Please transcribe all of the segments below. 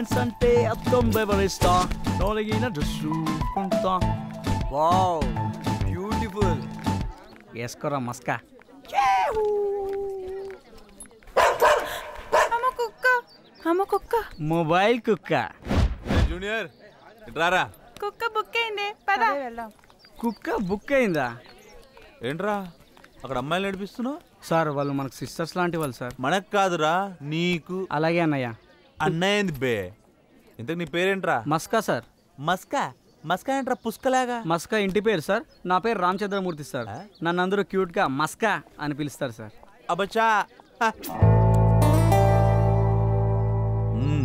Friends అంటే అర్థం వివరిస్తా నొలిగిన చూసుకుంటా వావ్ బ్యూటిఫుల్ వేసుకోరా మస్కా అమ్మ కుక్క అమ్మ కుక్క మొబైల్ కుక్క జూనియర్ రారా కుక్క బుక్ అయింది పద వెళ్దాం కుక్క బుక్ అయిందా ఏంట్రా అక్కడ అమ్మాయిలు నడిపిస్తున్నావు సార్ వాళ్ళు మనకు సిస్టర్స్ లాంటి వాళ్ళు సార్ మనకు కాదురా నీకు అలాగే అన్నయ్య అన్నయ్యంది బే ఇంతకు నీ పేరేంట్రా మస్కా సార్ మస్కా మస్కా ఏంట్రా పుష్కలాగా మస్కా ఇంటి పేరు సార్ నా పేరు రామచంద్రమూర్తి సార్ ఆ? నన్ను అందరూ క్యూట్గా మస్కా అని పిలుస్తారు సార్ అబచా హ. మ్మ్.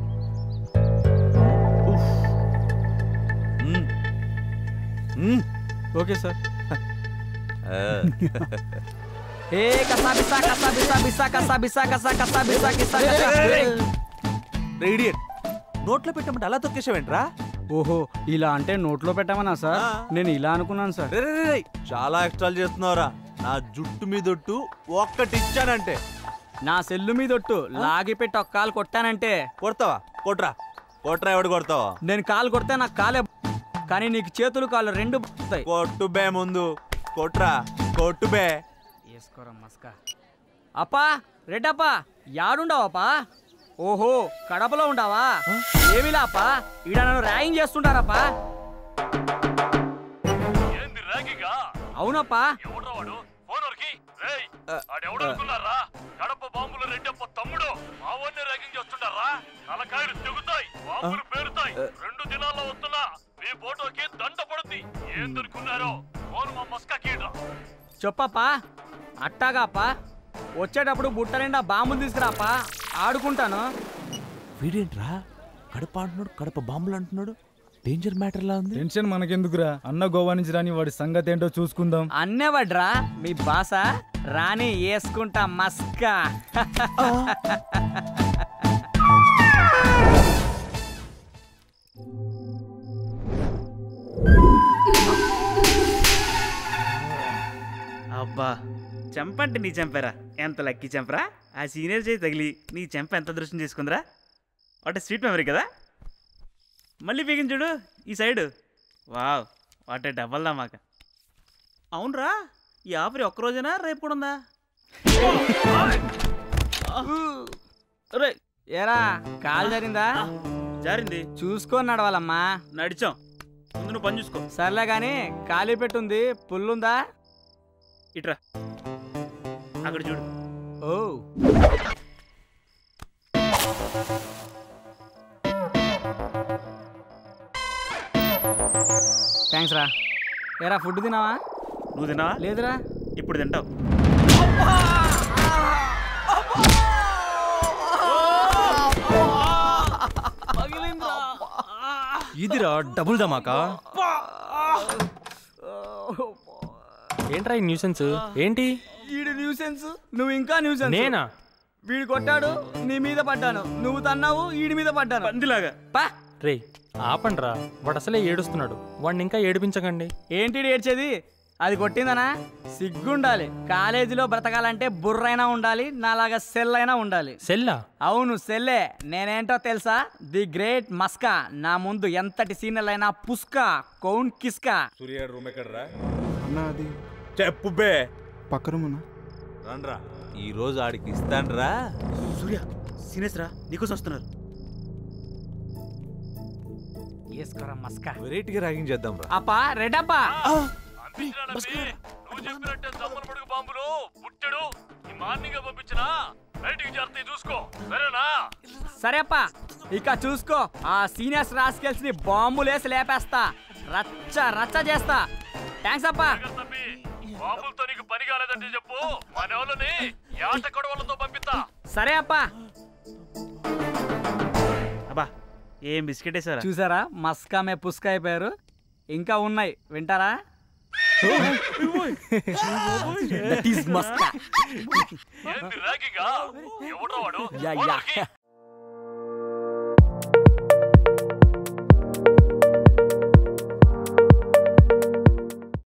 ఉఫ్. మ్మ్. మ్మ్. ఓకే సార్ ఆ. ఏ కసా బిసా కసా బిసా బిసా కసా బిసా కసా కసా బిసా కిసా కసా రే idiot. నోట్లో పెట్టమంటే అలా తొక్కేసావేంట్రా ఓహో ఇలా అంటే నోట్లో పెట్టమనా సార్ ఆ. నేను ఇలా అనుకున్నాను సార్ రే రే, రే, రే. చాలా ఎక్స్ట్రాలు చేస్తున్నావురా నా జుట్టు మీదొట్టు ఒక్కటి ఇచ్చానంటే నా సెల్లు మీద ఒట్టు లాగి పెట్టి ఒక కాలు కొట్టానంటే కొడతావా కొట్రా కొట్రా ఎవడు కొడతావా నేను కాలు కొడితే నాకు కాలే కానీ నీకు చేతులు కాళ్ళు రెండు పోతాయి కొట్టు బే ముందు కొట్రా కొట్టు బే వేసుకోరా మస్కా అప్పా రెడ్డప్పా యాడుండవప్పా ఓహో కడపలో ఉండవా ఏమిలా అప్పా ఈడ నన్ను ర్యాగింగ్ చేస్తుంటారప్పా ఏంది ర్యాగింగా అవునప్పా ఎవడ్రా వాడు ఫోన్ వరకి రేయ్ ఆడెవడు అనుకున్నారా కడప బాంబులు రెడ్డప్ప తమ్ముడు మావన్నే ర్యాగింగ్ చేస్తుంటారా తలకాయలు తెగుతాయి బాంబులు పేరుతాయి రెండు దినాల్లో వస్తున్నా మీ ఫోటోకి దండ పడుద్ది ఏం దొరుకున్నారో ఫోన్ మా మస్కా కీడ్రా చెప్పప్పా అట్టాగాపా వచ్చేటప్పుడు బుట్ట నిండా బాంబులు తీసుకురాపా ఆడుకుంటాను వీడేంట్రా కడప అంటున్నాడు కడప బాంబులు అంటున్నాడు డేంజర్ మ్యాటర్ లా ఉంది టెన్షన్ మనకెందుకురా అన్న గోవా నుంచి రాని వాడి సంగతి ఏంటో చూసుకుందాం అన్నేవడ్రా మీ బాస రాని వేసుకుంటా మస్కా అబ్బా చెంపంటే నీ చెంపరా ఎంత లక్కీ చెంపరా ఆ సీనియర్ చేయి తగిలి నీ చెంప ఎంత దృష్టం చేసుకుందిరా వాట్ స్వీట్ మెమరీ కదా మళ్ళీ పీకిన చూడు ఈ సైడు వావ్ వాటే డబ్బల్దా మాక అవునరా ఈ ఆఫర్ ఒక్కరోజేనా రేపు కూడా ఉందా రే ఏరా కాలు జరిగిందా జారింది చూసుకొని నడవాలమ్మా నడిచాం ముందు నువ్వు పని చూసుకో సర్లే గాని ఖాళీ పెట్టుంది పుల్లుందా ఇట్రా అక్కడ చూడు ఓ థ్యాంక్స్ రా ఏరా ఫుడ్ తినావా నువ్వు తిన్నావా లేదురా ఇప్పుడు తింటావు ఇదిరా డబుల్ ధమాకా ఏంట్రా ఈ న్యూసెన్స్ ఏంటి వీడు న్యూసెన్స్ నువ్వు ఇంకా న్యూసెన్స్ నేనా వీడు కొట్టాడు నీ మీద పడ్డాను నువ్వు తన్నావు వీడి మీద పడ్డాను పందిలాగా పా రే ఆపండ్రా వాడు అసలే ఏడుస్తున్నాడు వాడిని ఇంకా ఏడిపించకండి ఏంటి ఈడు ఏడ్చేది అది కొట్టిందనా సిగ్గుండాలి కాలేజీలో బ్రతకాలంటే బుర్రైనా ఉండాలి నాలాగా సెల్ అయినా ఉండాలి సెల్లా అవును సెల్లే నేనేంటో తెలుసా ది గ్రేట్ మస్కా నా ముందు ఎంతటి సీనియర్ అయినా పుస్కా కౌన్ కిస్కా సూర్య రూమ్ ఎక్కడరా అన్న అది చెప్పు బే పక్క రూమునా రండ్రా ఈ రోజు ఆడికి ఇస్తాన్రా సూర్య సీనియర్స్ రా నీకోసం వస్తున్నారు వేసుకోరా మస్కా వెరైటీగా ర్యాగింగ్ చేద్దాం రా అప్పా రెడప్పా పంపించినానండి. నువ్వు చెప్పినట్టే దమ్మల పడుగు బాంబులు పుట్టెడు ఈ మార్నింగ్ పంపించిన బయటికి చేస్తాయి చూసుకో సరేనా సరే అప్పా ఇక చూసుకో ఆ సీనియర్స్ రాస్కెల్స్ ని బాంబులేసి లేపేస్తా రచ్చ రచ్చ చేస్తా థ్యాంక్స్ అప్పా తప్పి బాంబులతో నీకు పని కాలేదంటే చెప్పు మన వాళ్ళని ఏట కొడవలతో పంపిస్తా సరే అప్పా అబ్బా ఏం బిస్కెట్ వేసారా చూసారా మస్కా మే పుస్కా అయిపోయారు ఇంకా ఉన్నాయి వింటారా దట్ ఈస్ మస్కా ఏంది ర్యాగింగా ఎవడో వాడు యా, యా.